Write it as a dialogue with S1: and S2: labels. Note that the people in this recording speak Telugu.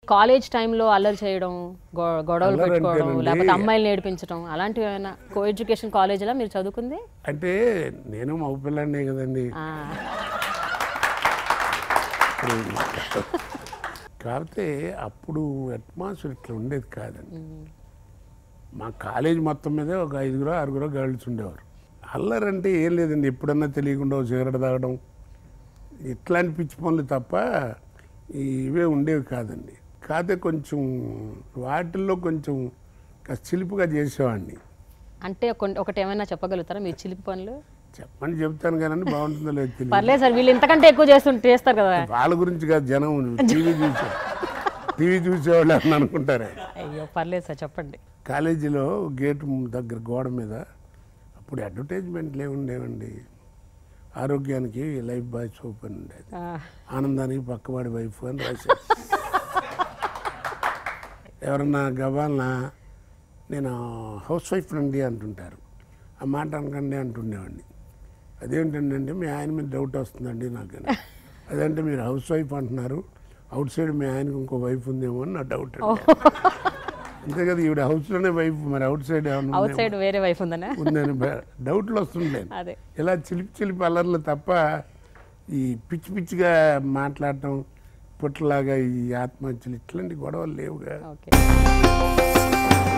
S1: కాలేజ్ టైంలో అల్లరి చేయడం గొ- గొడవలు
S2: అల్లరి
S1: పెట్టుకోవడం
S2: అంటేనండి-
S1: లేకపోతే అమ్మాయిలు నేర్పించడం అలాంటివి ఏమైనా కో ఎడ్యుకేషన్ కాలేజీలో మీరు చదువుకుంది
S2: అంటే నేను మగ పిల్లాడినే కదండి
S1: ఆ,
S2: కాకపోతే అప్పుడు అట్మాస్ఫియర్ ఇట్లా ఉండేది కాదండి మా కాలేజ్ మొత్తం మీద ఒక ఐదుగురు ఆరుగురు గర్ల్స్ ఉండేవారు అల్లరంటే ఏం లేదండి ఎప్పుడన్నా తెలియకుండా ఒక సిగరెట్ తాగడం ఇట్లాంటి పిచ్చి పనులు తప్ప ఇవే ఉండేవి కాదండి కాకపోతే కొంచెం వాటిల్లో కొంచెం కాస్త చిలిపిగా చేసేవాడిని
S1: అంటే కొన్ని- ఒకటి ఏమైనా చెప్పగలుగుతారా మీరు చిలిపి పనులు
S2: చెప్పని చెప్తాను కానీ బాగుంటుందో లేదు తెలియదు
S1: పర్లేదు సార్ వీళ్ళు ఇంతకంటే ఎక్కువ చేస్తుంటే చేస్తారు కదా
S2: వాళ్ళ గురించి కాదు జనం టీవీ చూసే టీవీ చూసేవాళ్ళు అని అనుకుంటారే
S1: అయ్యో పర్లేదు సార్ చెప్పండి
S2: కాలేజీలో గేట్ దగ్గర గోడ మీద అప్పుడు అడ్వర్టైజ్మెంట్లు ఏముండేవండి ఆరోగ్యానికి లైఫ్ బాయ్ సోప్ అని ఉండేది
S1: ఆ,
S2: ఆనందానికి పక్కవాడి వైఫ్ అని రాశారు ఎవరన్నా గవాలన నేను హౌస్ వైఫ్ అండి అంటుంటారు ఆ మాట అనకండి అంటుండేవాడిని అదేంటంటే మీ ఆయన మీద డౌట్ వస్తుందండి నాకు అదంటే మీరు హౌస్ వైఫ్ అంటున్నారు అవుట్ సైడ్ మీ ఆయనకు ఇంకో వైఫ్ ఉందేమో అని నా డౌట్ అండి అంతే కదా ఈవిడ హౌస్లోనే వైఫ్ మరి అవుట్ సైడ్ ఏమన్నా
S1: అవుట్
S2: ఉందేమో
S1: సైడ్ వేరే వైఫ్ ఉందనా
S2: ఉందని బ- డౌట్లు వస్తుండే
S1: అదే
S2: ఇలా చిలిపి చిలిపి అల్లర్లు తప్ప ఈ పిచ్చి పిచ్చిగా మాట్లాడటం పుట్టలాగా ఈ ఆత్మహత్యలు ఇట్లాంటి గొడవలు లేవుగా
S1: ఓకే